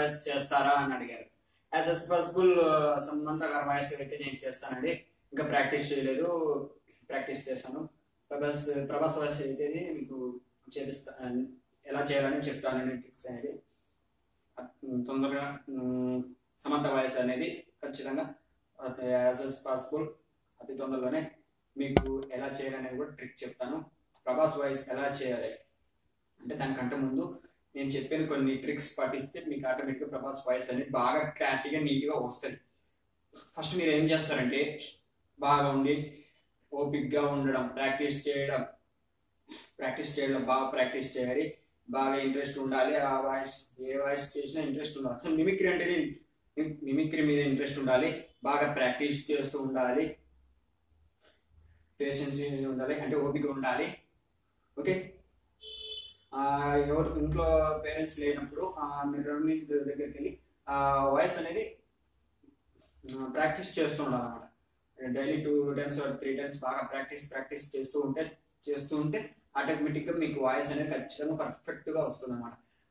voice చేస్తారా అని అడిగారు యాజ్ ఎస్ పాసిబుల్ సమంత గారి వాయిస్ అయితే నేను చేస్తానండి ఇంకా ప్రాక్టీస్ చేయలేదు ప్రాక్టీస్ చేస్తాను ప్రభాస్ ప్రభాస్ వాయిస్ అయితే మీకు చేపిస్తా ఎలా చేయాలని చెప్తానండి ట్రిక్స్ అనేది తొందరగా ఉమ్, సమంత వాయిస్ అనేది ఖచ్చితంగా యాజ్ ఎస్ పాసిబుల్ అతి తొందరలోనే మీకు ఎలా చేయాలనేది కూడా ట్రిక్ చెప్తాను ప్రభాస్ వాయిస్ ఎలా చేయాలి అంటే దానికంటే ముందు నేను చెప్పిన కొన్ని ట్రిక్స్ పాటిస్తే మీకు ఆటోమేటిక్గా ప్రభాస్ వాయిస్ అనేది బాగా క్లారిటీగా నీట్గా వస్తుంది ఫస్ట్ మీరు ఏం చేస్తారంటే బాగా ఉండి ఓపిక్గా ఉండడం ప్రాక్టీస్ చేయడం ప్రాక్టీస్ చేయడం బాగా ప్రాక్టీస్ చేయాలి బాగా ఇంట్రెస్ట్ ఉండాలి ఆ వాయిస్ ఏ వాయిస్ చేసినా ఇంట్రెస్ట్ ఉండాలి అసలు మిమిక్రీ అంటేనే మిమిక్రీ మీద ఇంట్రెస్ట్ ఉండాలి బాగా ప్రాక్టీస్ చేస్తూ ఉండాలి పేషెన్స్ ఉండాలి అంటే ఓపిక ఉండాలి ఓకే ఆ, ఎవరు ఇంట్లో పేరెంట్స్ లేనప్పుడు ఆ మిర్రర్ దగ్గరికి వెళ్ళి ఆ వాయిస్ అనేది ప్రాక్టీస్ చేస్తూ ఉండాలి అనమాట daily two times three times బాగా ప్రాక్టీస్ ప్రాక్టీస్ చేస్తూ ఉంటే చేస్తూ ఉంటే ఆటోమేటిక్గా మీకు వాయిస్ అనేది ఖచ్చితంగా పర్ఫెక్ట్గా వస్తుంది అనమాట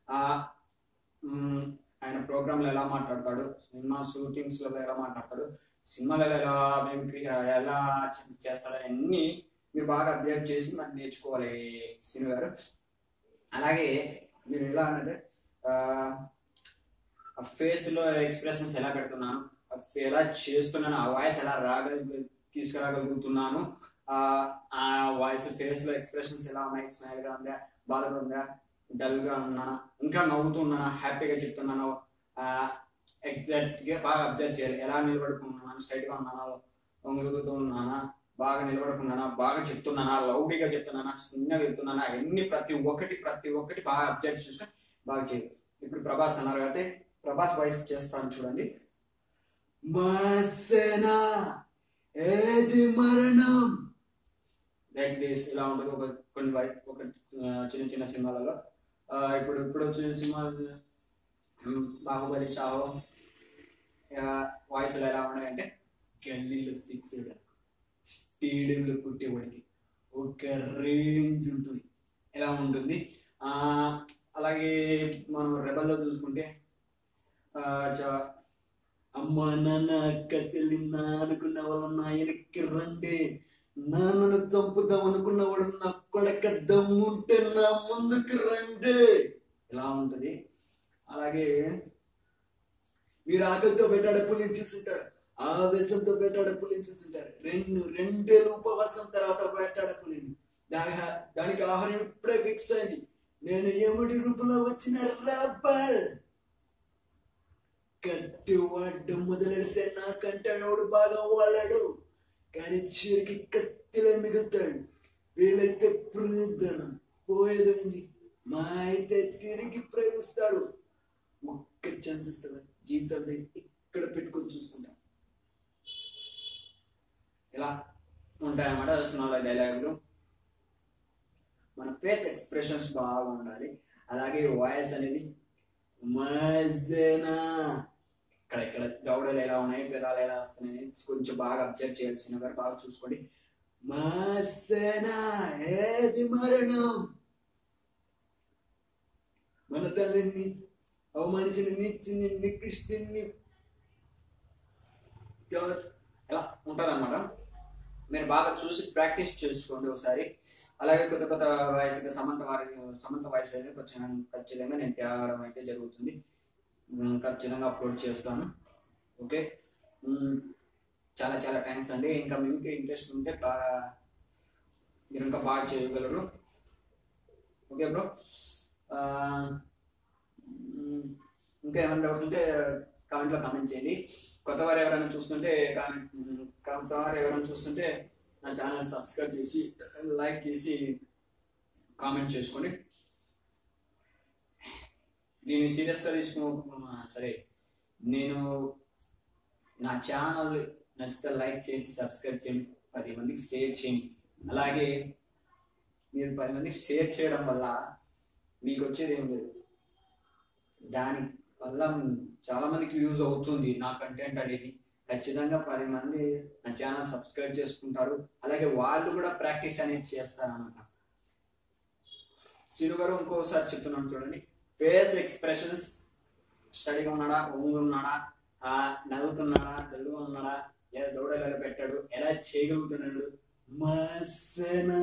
ఆయన ప్రోగ్రాంలో ఎలా మాట్లాడతాడు సినిమా షూటింగ్స్లో ఎలా మాట్లాడతాడు సినిమాలలో ఎలా mimicry, ఎలా చేస్తాడు అన్నీ మీరు బాగా అబ్జర్వ్ చేసి మరి నేర్చుకోవాలి సినిమా గారు అలాగే మీరు ఎలా అంటే ఆ ఫేస్లో ఎక్స్ప్రెషన్స్ ఎలా పెడుతున్నాను ఆ fa- ఎలా చేస్తున్నాను ఆ వాయిస్ ఎలా రాగలి తీసుకురాగలుగుతున్నాను ఆ ఆ వాయిస్ ఫేస్లో ఎక్స్ప్రెషన్స్ ఎలా ఉన్నాయి స్మైల్గా ఉందా బాధగా ఉందా డల్గా ఉన్నానా ఇంకా నవ్వుతున్నానా హ్యాపీగా చెప్తున్నాను ఎగ్జాక్ట్గా బాగా అబ్జర్వ్ చేయాలి ఎలా నిలబడుకున్నాను స్ట్రైట్గా ఉన్నానా వంగుతూ ఉన్నానా బాగా నిలబడుకున్నానా బాగా చెప్తున్నానా లౌడీగా చెప్తున్నానా చిన్నగా చెప్తున్నానా అన్ని ప్రతి ఒక్కటి ప్రతి ఒక్కటి బాగా అబ్జర్వ్ చేసుకొని బాగా చేయాలి ఇప్పుడు ప్రభాస్ అన్నారు కాబట్టి ప్రభాస్ వాయిస్ చేస్తాను చూడండి మసనా ఏది మరణం లైక్ దిస్ ఇలా ఉంటుంది ఒక కొన్ని వై ఒక ఆ, చిన్న చిన్న సినిమాలలో ఆ, ఇప్పుడు ఇప్పుడు వచ్చిన సినిమా ఉమ్, బాహుబలి షాహో వాయిస్లు ఎలా ఉన్నాయంటే గల్లీలో సిక్స్ స్టేడియంలో కొట్టేవాడికి ఒక రేంజ్ ఉంటుంది ఎలా ఉంటుంది ఆ, అలాగే మనం రెబల్లో చూసుకుంటే ఆ, చ- అమ్మ నాన్న అక్క చెల్లి నా అనుకున్న వాళ్ళు నా వెనక్కి రండి నాన్నను చంపుదాం అనుకున్న వాడు నా కొడక దమ్ముంటే నా ముందుకు రండి ఇలా ఉంటుంది అలాగే మీరు ఆకలితో పెట్టాడే పులిని చూస్తుంటారు ఆవేశంతో పెట్టాడే పులిని చూస్తుంటారు రెండు రెండేళ్ళు ఉపవాసం తర్వాత పెట్టాడే పులిని దాని దానికి ఆహారం ఇప్పుడే ఫిక్స్ అయింది నేను ఎముడి రూపంలో వచ్చిన రబ్బర్ కత్తి వాడడం మొదలెడితే నాకంటే ఎవడు బాగా వాళ్ళాడు కానీ చివరికి కత్తిలో మిగులుతాడు వీలైతే ప్రేమిద్దాను పోయేది ఉంది మా అయితే తిరిగి ప్రేమిస్తాడు ఒక్క ఛాన్స్ ఇస్తావా జీవితాన్ని ఇక్కడ పెట్టుకొని చూసుకుంటా ఇలా ఉంటాయన్నమాట సినిమాలో డైలాగులు మన ఫేస్ ఎక్స్ప్రెషన్స్ బాగా ఉండాలి అలాగే వాయిస్ అనేది మజనా ఇక్కడ ఇక్కడ దవడలు ఎలా ఉన్నాయి పెదాలు ఎలా వస్తున్నాయి కొంచెం బాగా అబ్జర్వ్ చేయాల్సిన గారు బాగా చూసుకోండి మసనా ఏది మరణం మన తల్లిని అవమానించిన నిచ్చిని నికృష్టిని ఎలా ఉంటారన్నమాట మీరు బాగా చూసి ప్రాక్టీస్ చేసుకోండి ఒకసారి అలాగే కొత్త కొత్త వాయిస్ సమంత వారి సమంత వాయిస్ అయితే కొంచెం ఖచ్చితంగా నేను తేవడం అయితే జరుగుతుంది ఉమ్, ఖచ్చితంగా అప్లోడ్ చేస్తాను ఓకే ఉమ్, చాలా చాలా థ్యాంక్స్ అండి ఇంకా మీకు ఇంట్రెస్ట్ ఉంటే బాగా మీరు ఇంకా బాగా చేయగలరు ఓకే బ్రో ఇంకా ఏమైనా డౌట్స్ ఉంటే కామెంట్లో కామెంట్ చేయండి కొత్త వారు ఎవరైనా చూస్తుంటే కామెంట్ కొత్త వారు ఎవరైనా చూస్తుంటే నా ఛానల్ సబ్స్క్రైబ్ చేసి లైక్ చేసి కామెంట్ చేసుకోండి నేను సీరియస్గా తీసుకో సరే నేను నా ఛానల్ నచ్చితే లైక్ చేయండి సబ్స్క్రైబ్ చేయండి పది మందికి షేర్ చేయండి అలాగే మీరు పది మందికి షేర్ చేయడం వల్ల మీకు వచ్చేది ఏం లేదు దాని వల్ల చాలా మందికి యూజ్ అవుతుంది నా కంటెంట్ అనేది ఖచ్చితంగా పది మంది నా ఛానల్ సబ్స్క్రైబ్ చేసుకుంటారు అలాగే వాళ్ళు కూడా ప్రాక్టీస్ అనేది చేస్తారు అన్నమాట శ్రీను గారు ఇంకోసారి చెప్తున్నాను చూడండి ఫేస్ ఎక్స్ప్రెషన్స్ స్టడీగా ఉన్నాడా ఒంగు ఉన్నాడా ఆ, నవ్వుతున్నాడా డల్లుగా ఉన్నాడా లేదా దౌడలు ఎలా పెట్టాడు ఎలా చేయగలుగుతున్నాడు మసనా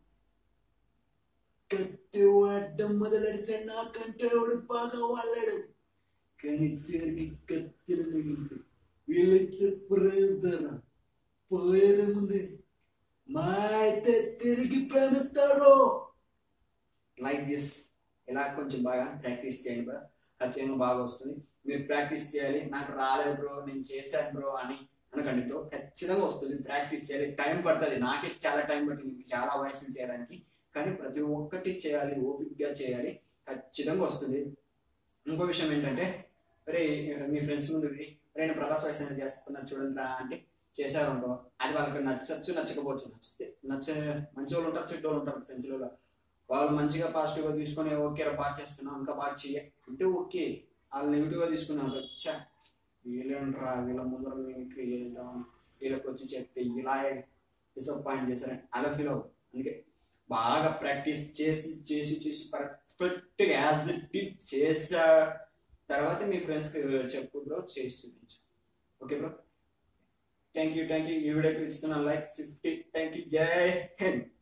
కత్తి వాడడం మొదలెడితే నాకంటే వాడు బాగా వాళ్ళాడు కానీ చివరికి కత్తిలు మిగిలింది వీళ్ళైతే ప్రేమిస్తారా పోయేదే ముందే మా అయితే తిరిగి ప్రేమిస్తారు లైక్ దిస్ ఇలా కొంచెం బాగా ప్రాక్టీస్ చేయండి బ్రో ఖచ్చితంగా బాగా వస్తుంది మీరు ప్రాక్టీస్ చేయాలి నాకు రాలేదు బ్రో నేను చేశాను బ్రో అని అనకండి బ్రో ఖచ్చితంగా వస్తుంది ప్రాక్టీస్ చేయాలి టైం పడుతుంది నాకే చాలా టైం పట్టింది చాలా వయసులు చేయడానికి కానీ ప్రతి ఒక్కటి చేయాలి ఓపిక్గా చేయాలి ఖచ్చితంగా వస్తుంది ఇంకో విషయం ఏంటంటే అరే మీ ఫ్రెండ్స్ ముందు అరే నేను ప్రభాస్ వయసు అనేది చేస్తున్నాను చూడండి రా అంటే చేశారు అనుకో అది వాళ్ళకి నచ్చచ్చు నచ్చకపోవచ్చు నచ్చితే నచ్చ మంచి వాళ్ళు ఉంటారు చెడ్డ వాళ్ళు ఉంటారు ఫ్రెండ్స్లలో వాళ్ళు మంచిగా పాజిటివ్గా తీసుకొని ఓకే రా బాగా చేస్తున్నాం ఇంకా బాగా చెయ్య అంటే ఓకే వాళ్ళు నెగిటివ్గా తీసుకున్నారు చా వీళ్ళేంట్రా వీళ్ళ ముందర మీకు ఏంటాం వీళ్ళకి వచ్చి చెప్తే ఇలా డిసప్పాయింట్ చేశారని అలా ఫీల్ అవ్వదు అందుకే బాగా ప్రాక్టీస్ చేసి చేసి చేసి పర్ఫెక్ట్గా యాజ్ ఇట్ చేసా తర్వాత మీ ఫ్రెండ్స్కి చెప్పు బ్రో చేసి చూపించు okay bro thank you thank you ఈ వీడియోకి ఇస్తున్న లైక్స్ ఫిఫ్టీ థ్యాంక్ యూ జై హింద్